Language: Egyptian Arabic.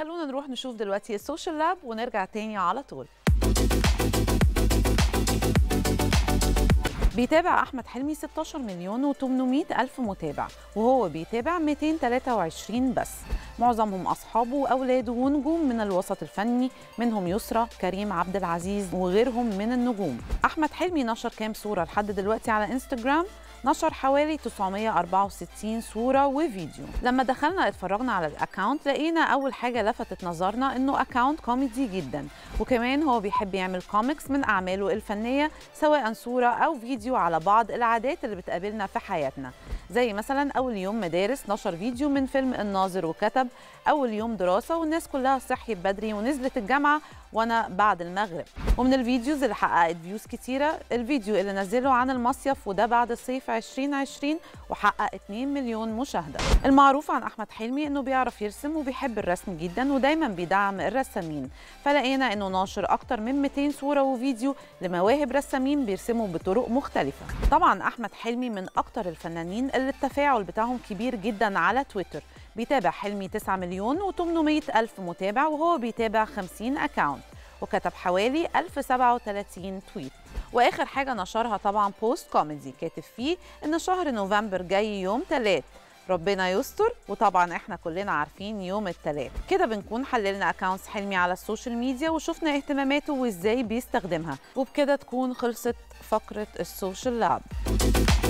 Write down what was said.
خلونا نروح نشوف دلوقتي السوشيال لاب ونرجع تاني على طول بيتابع احمد حلمي 16 مليون و800 الف متابع وهو بيتابع 223 بس معظمهم اصحابه واولاده ونجوم من الوسط الفني منهم يسرى كريم عبد العزيز وغيرهم من النجوم احمد حلمي نشر كام صوره لحد دلوقتي على انستجرام نشر حوالي 964 صورة وفيديو لما دخلنا اتفرجنا على الاكاونت لقينا اول حاجة لفتت نظرنا انه اكاونت كوميدي جدا وكمان هو بيحب يعمل كوميكس من اعماله الفنية سواء صورة او فيديو على بعض العادات اللي بتقابلنا في حياتنا زي مثلا اول يوم مدارس نشر فيديو من فيلم الناظر وكتب اول يوم دراسة والناس كلها صحيت بدري ونزلت الجامعة وانا بعد المغرب ومن الفيديوز اللي حققت فيوز كتيرة الفيديو اللي نزله عن المصيف وده بعد الصيف 2020 وحقق 2 مليون مشاهدة المعروف عن أحمد حلمي إنه بيعرف يرسم وبيحب الرسم جدا ودايما بيدعم الرسامين فلقينا إنه ناشر أكتر من 200 صورة وفيديو لمواهب رسامين بيرسموا بطرق مختلفة طبعا أحمد حلمي من أكتر الفنانين اللي التفاعل بتاعهم كبير جدا على تويتر بيتابع حلمي 9 مليون و800 ألف متابع وهو بيتابع 50 أكاونت وكتب حوالي 1037 تويت واخر حاجه نشرها طبعا بوست كوميدي كاتب فيه ان شهر نوفمبر جاي يوم 3 ربنا يستر وطبعا احنا كلنا عارفين يوم الثلاث كده بنكون حللنا اكونتس حلمي على السوشيال ميديا وشفنا اهتماماته وازاي بيستخدمها وبكده تكون خلصت فقره السوشيال لاب